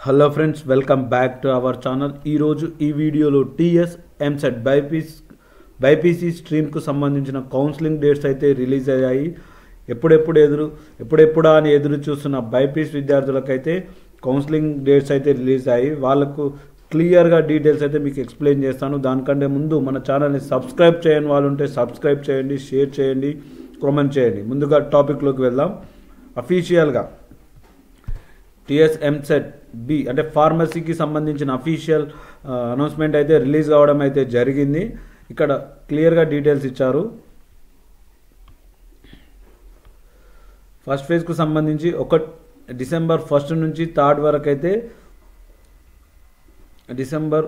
hello friends welcome back to our channel ఈరోజు ఈ వీడియోలో టీఎస్ ఎంసెట్ బైపీస్ బైపీసీ స్ట్రీమ్కు సంబంధించిన కౌన్సిలింగ్ డేట్స్ అయితే రిలీజ్ అయ్యాయి ఎప్పుడెప్పుడు ఎదురు ఎప్పుడెప్పుడా అని ఎదురు చూస్తున్న బైపీస్ విద్యార్థులకైతే కౌన్సిలింగ్ డేట్స్ అయితే రిలీజ్ అయ్యాయి వాళ్ళకు క్లియర్గా డీటెయిల్స్ అయితే మీకు ఎక్స్ప్లెయిన్ చేస్తాను దానికంటే ముందు మన ఛానల్ని సబ్స్క్రైబ్ చేయని వాళ్ళు ఉంటే సబ్స్క్రైబ్ చేయండి షేర్ చేయండి కామెంట్ చేయండి ముందుగా టాపిక్లోకి వెళ్దాం అఫీషియల్గా టిఎస్ ఎంసెట్ బి అంటే ఫార్మసీకి సంబంధించిన అఫీషియల్ అనౌన్స్మెంట్ అయితే రిలీజ్ కావడం అయితే జరిగింది ఇక్కడ క్లియర్గా డీటెయిల్స్ ఇచ్చారు ఫస్ట్ ఫేజ్కు సంబంధించి ఒక డిసెంబర్ ఫస్ట్ నుంచి థర్డ్ వరకు అయితే డిసెంబర్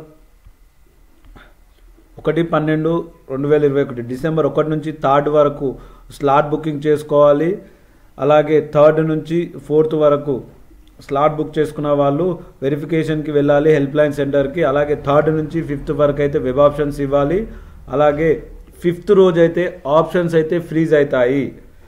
ఒకటి పన్నెండు రెండు వేల ఇరవై ఒకటి డిసెంబర్ ఒకటి నుంచి థర్డ్ వరకు స్లాట్ బుకింగ్ చేసుకోవాలి అలాగే థర్డ్ నుంచి ఫోర్త్ వరకు స్లాట్ బుక్ చేసుకున్న వాళ్ళు వెరిఫికేషన్కి వెళ్ళాలి హెల్ప్ లైన్ సెంటర్కి అలాగే థర్డ్ నుంచి ఫిఫ్త్ వరకు అయితే వెబ్ ఆప్షన్స్ ఇవ్వాలి అలాగే ఫిఫ్త్ రోజు అయితే ఆప్షన్స్ అయితే ఫ్రీజ్ అవుతాయి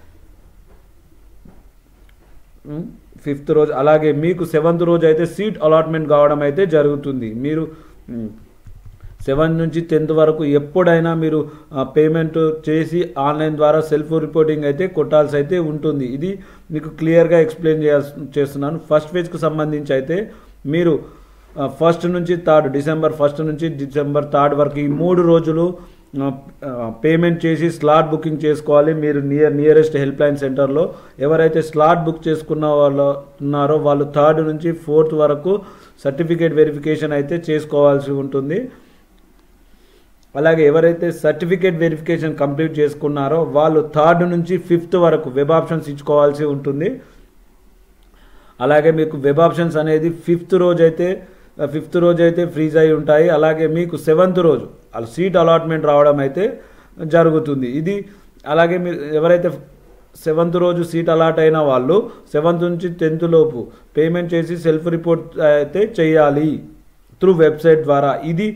ఫిఫ్త్ రోజు అలాగే మీకు సెవెంత్ రోజు అయితే సీట్ అలాట్మెంట్ కావడం అయితే జరుగుతుంది మీరు సెవెన్ నుంచి టెన్త్ వరకు ఎప్పుడైనా మీరు పేమెంట్ చేసి ఆన్లైన్ ద్వారా సెల్ఫ్ రిపోర్టింగ్ అయితే కొట్టాల్సి అయితే ఉంటుంది ఇది మీకు క్లియర్గా ఎక్స్ప్లెయిన్ చేస్తున్నాను ఫస్ట్ ఫేజ్కి సంబంధించి అయితే మీరు ఫస్ట్ నుంచి థర్డ్ డిసెంబర్ ఫస్ట్ నుంచి డిసెంబర్ థర్డ్ వరకు ఈ మూడు రోజులు పేమెంట్ చేసి స్లాట్ బుకింగ్ చేసుకోవాలి మీరు నియర్ నియరెస్ట్ హెల్ప్ లైన్ సెంటర్లో ఎవరైతే స్లాట్ బుక్ చేసుకున్న వాళ్ళు ఉన్నారో వాళ్ళు థర్డ్ నుంచి ఫోర్త్ వరకు సర్టిఫికేట్ వెరిఫికేషన్ అయితే చేసుకోవాల్సి ఉంటుంది అలాగే ఎవరైతే సర్టిఫికేట్ వెరిఫికేషన్ కంప్లీట్ చేసుకున్నారో వాళ్ళు థర్డ్ నుంచి ఫిఫ్త్ వరకు వెబ్ ఆప్షన్స్ ఇచ్చుకోవాల్సి ఉంటుంది అలాగే మీకు వెబ్ ఆప్షన్స్ అనేది ఫిఫ్త్ రోజు అయితే ఫిఫ్త్ రోజు అయితే ఫ్రీజ్ అయి ఉంటాయి అలాగే మీకు సెవెంత్ రోజు అలా సీట్ అలాట్మెంట్ రావడం అయితే జరుగుతుంది ఇది అలాగే మీరు ఎవరైతే సెవెంత్ రోజు సీట్ అలాట్ అయిన వాళ్ళు సెవెంత్ నుంచి టెన్త్ లోపు పేమెంట్ చేసి సెల్ఫ్ రిపోర్ట్ అయితే చేయాలి త్రూ వెబ్సైట్ ద్వారా ఇది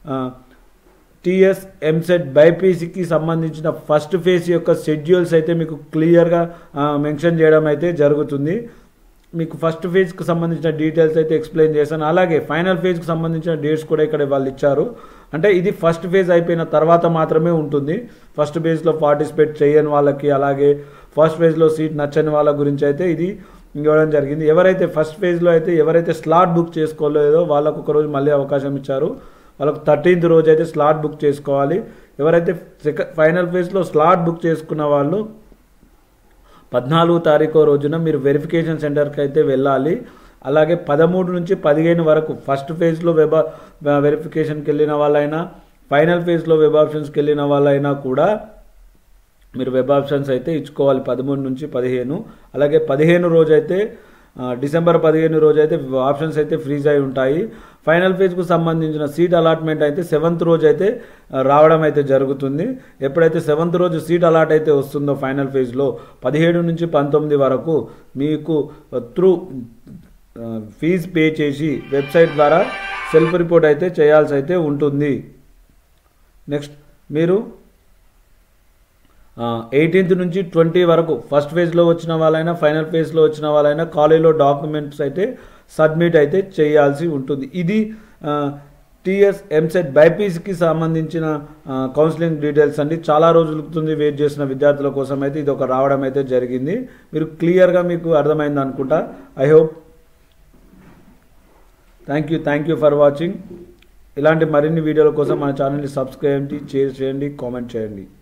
టిఎస్ ఎంసెట్ బైపీసీకి సంబంధించిన ఫస్ట్ ఫేజ్ యొక్క షెడ్యూల్స్ అయితే మీకు క్లియర్గా మెన్షన్ చేయడం అయితే జరుగుతుంది మీకు ఫస్ట్ ఫేజ్కి సంబంధించిన డీటెయిల్స్ అయితే ఎక్స్ప్లెయిన్ చేశాను అలాగే ఫైనల్ ఫేజ్కి సంబంధించిన డేట్స్ కూడా ఇక్కడ వాళ్ళు ఇచ్చారు అంటే ఇది ఫస్ట్ ఫేజ్ అయిపోయిన తర్వాత మాత్రమే ఉంటుంది ఫస్ట్ ఫేజ్లో పార్టిసిపేట్ చేయని వాళ్ళకి అలాగే ఫస్ట్ ఫేజ్లో సీట్ నచ్చని వాళ్ళ గురించి అయితే ఇది ఇవ్వడం జరిగింది ఎవరైతే ఫస్ట్ ఫేజ్లో అయితే ఎవరైతే స్లాట్ బుక్ చేసుకోలేదో వాళ్ళకు ఒక రోజు మళ్ళీ అవకాశం ఇచ్చారు వాళ్ళకు థర్టీన్త్ రోజు అయితే స్లాట్ బుక్ చేసుకోవాలి ఎవరైతే సెకండ్ ఫైనల్ ఫేజ్లో స్లాట్ బుక్ చేసుకున్న వాళ్ళు పద్నాలుగు తారీఖు రోజున మీరు వెరిఫికేషన్ సెంటర్కి అయితే వెళ్ళాలి అలాగే పదమూడు నుంచి పదిహేను వరకు ఫస్ట్ ఫేజ్లో వెబ్ వెరిఫికేషన్కి వెళ్ళిన వాళ్ళైనా ఫైనల్ ఫేజ్లో వెబ్ ఆప్షన్స్కి వెళ్ళిన వాళ్ళైనా కూడా మీరు వెబ్ ఆప్షన్స్ అయితే ఇచ్చుకోవాలి పదమూడు నుంచి పదిహేను అలాగే పదిహేను రోజు అయితే డిసెంబర్ పదిహేను రోజు అయితే ఆప్షన్స్ అయితే ఫ్రీజ్ అయి ఉంటాయి ఫైనల్ ఫేజ్కు సంబంధించిన సీట్ అలాట్మెంట్ అయితే సెవెంత్ రోజు అయితే రావడం అయితే జరుగుతుంది ఎప్పుడైతే సెవెంత్ రోజు సీట్ అలాట్ అయితే వస్తుందో ఫైనల్ ఫేజ్లో పదిహేడు నుంచి పంతొమ్మిది వరకు మీకు త్రూ ఫీజ్ పే చేసి వెబ్సైట్ ద్వారా సెల్ఫ్ రిపోర్ట్ అయితే చేయాల్సి అయితే ఉంటుంది నెక్స్ట్ మీరు ఎయిటీన్త్ నుంచి ట్వంటీ వరకు ఫస్ట్ ఫేజ్లో వచ్చిన వాళ్ళైనా ఫైనల్ ఫేజ్లో వచ్చిన వాళ్ళైనా కాలేజీలో డాక్యుమెంట్స్ అయితే సబ్మిట్ అయితే చేయాల్సి ఉంటుంది ఇది టిఎస్ ఎంసెట్ బైపీసీకి సంబంధించిన కౌన్సిలింగ్ డీటెయిల్స్ అండి చాలా రోజులుతుంది వెయిట్ చేసిన విద్యార్థుల కోసం అయితే ఇది ఒక రావడం అయితే జరిగింది మీరు క్లియర్గా మీకు అర్థమైంది అనుకుంటా I hope thank you thank you for watching ఇలాంటి మరిన్ని వీడియోల కోసం మన ఛానల్ని సబ్స్క్రైబ్ చేయండి షేర్ చేయండి కామెంట్ చేయండి